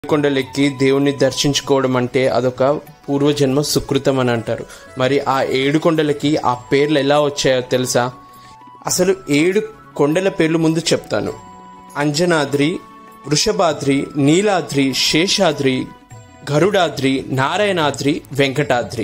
కొండలెక్కి దేవుణ్ణి దర్శించుకోవడం అంటే అదొక పూర్వజన్మ సుకృతం అని అంటారు మరి ఆ ఏడు కొండలకి ఆ పేర్లు ఎలా వచ్చాయో తెలుసా అసలు ఏడు కొండల పేర్లు ముందు చెప్తాను అంజనాద్రి వృషభాద్రి నీలాద్రి శేషాద్రి గరుడాద్రి నారాయణాద్రి వెంకటాద్రి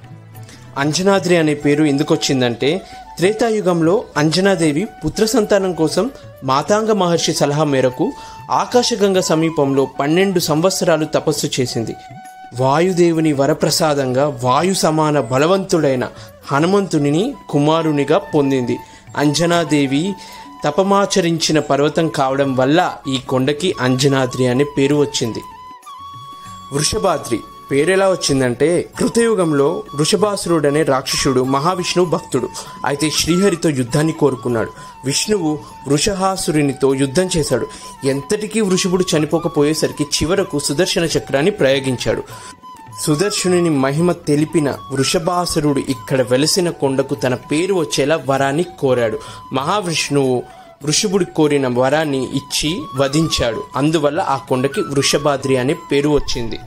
అంజనాద్రి అనే పేరు ఎందుకు వచ్చిందంటే త్రేతాయుగంలో అంజనాదేవి పుత్ర సంతానం కోసం మాతాంగ మహర్షి సలహా మేరకు ఆకాశగంగ సమీపంలో పన్నెండు సంవత్సరాలు తపస్సు చేసింది వాయుదేవుని వరప్రసాదంగా వాయు సమాన బలవంతుడైన హనుమంతుని కుమారునిగా పొందింది అంజనాదేవి తపమాచరించిన పర్వతం కావడం వల్ల ఈ కొండకి అంజనాద్రి అనే పేరు వచ్చింది వృషభాద్రి పేరెలా వచ్చిందంటే కృతయుగంలో వృషభాసురుడు అనే రాక్షసుడు మహావిష్ణువు భక్తుడు అయితే శ్రీహరితో యుద్ధాన్ని కోరుకున్నాడు విష్ణువు వృషహాసురునితో యుద్ధం చేశాడు ఎంతటికీ వృషభుడు చనిపోకపోయేసరికి చివరకు సుదర్శన చక్రాన్ని ప్రయోగించాడు సుదర్శనుని మహిమ తెలిపిన వృషభాసురుడు ఇక్కడ వెలసిన కొండకు తన పేరు వచ్చేలా వరాన్ని కోరాడు మహావిష్ణువు వృషభుడి కోరిన వరాన్ని ఇచ్చి వధించాడు అందువల్ల ఆ కొండకి వృషభాద్రి అనే పేరు వచ్చింది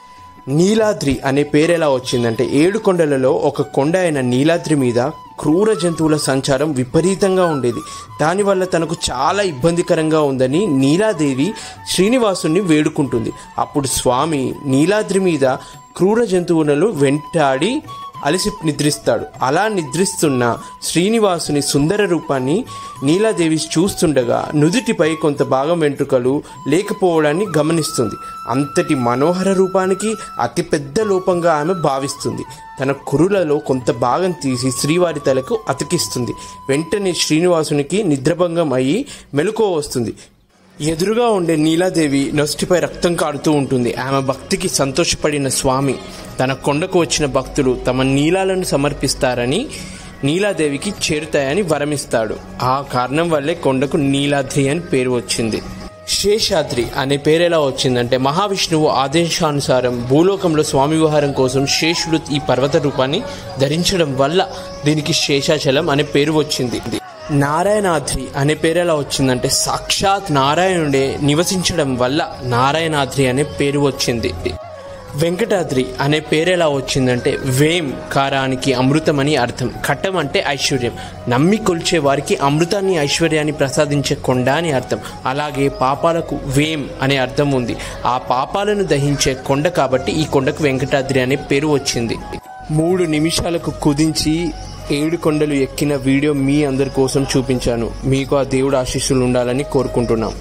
నీలాద్రి అనే పేరు ఎలా వచ్చిందంటే ఏడు కొండలలో ఒక కొండ అయిన నీలాద్రి మీద క్రూర జంతువుల సంచారం విపరీతంగా ఉండేది దానివల్ల తనకు చాలా ఇబ్బందికరంగా ఉందని నీలాదేవి శ్రీనివాసుని వేడుకుంటుంది అప్పుడు స్వామి నీలాద్రి మీద క్రూర జంతువులను వెంటాడి అలసి నిద్రిస్తాడు అలా నిద్రిస్తున్న శ్రీనివాసుని సుందర రూపాన్ని నీలాదేవి చూస్తుండగా నుదుటిపై కొంత భాగం వెంట్రుకలు లేకపోవడాన్ని గమనిస్తుంది అంతటి మనోహర రూపానికి అతిపెద్ద లోపంగా ఆమె భావిస్తుంది తన కురులలో కొంత భాగం తీసి శ్రీవారి తలకు అతికిస్తుంది వెంటనే శ్రీనివాసునికి నిద్రభంగం అయ్యి మెలకువ వస్తుంది ఎదురుగా ఉండే నీలాదేవి నొస్టిపై రక్తం కారుతూ ఉంటుంది ఆమె భక్తికి సంతోషపడిన స్వామి తన కొండకు వచ్చిన భక్తులు తమ నీలాలను సమర్పిస్తారని నీలాదేవికి చేరుతాయని వరమిస్తాడు ఆ కారణం వల్లే కొండకు నీలాద్రి అని పేరు వచ్చింది శేషాద్రి అనే పేరు ఎలా వచ్చిందంటే మహావిష్ణువు ఆదేశానుసారం భూలోకంలో స్వామి విహారం కోసం శేషుడు ఈ పర్వత రూపాన్ని ధరించడం వల్ల దీనికి శేషాచలం అనే పేరు వచ్చింది నారాయణాద్రి అనే పేరు ఎలా వచ్చిందంటే సాక్షాత్ నారాయణుడే నివసించడం వల్ల నారాయణాద్రి అనే పేరు వచ్చింది వెంకటాద్రి అనే పేరు ఎలా వచ్చిందంటే వేం కారానికి అమృతం అని అర్థం కట్టం అంటే ఐశ్వర్యం నమ్మి కొలిచే వారికి అమృతాన్ని ఐశ్వర్యాన్ని ప్రసాదించే కొండ అని అర్థం అలాగే పాపాలకు వేం అనే అర్థం ఉంది ఆ పాపాలను దహించే కొండ కాబట్టి ఈ కొండకు వెంకటాద్రి అనే పేరు వచ్చింది మూడు నిమిషాలకు కుదించి ఏడు కొండలు ఎక్కిన వీడియో మీ అందరి కోసం చూపించాను మీకు ఆ దేవుడు ఆశీస్సులు ఉండాలని కోరుకుంటున్నాం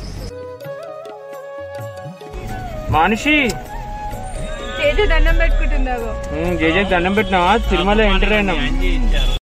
మనిషి చేతి దండం పెట్టుకుంటున్నావు జేజే దండం పెట్టినా తిరుమల ఎంటర్ అయినాం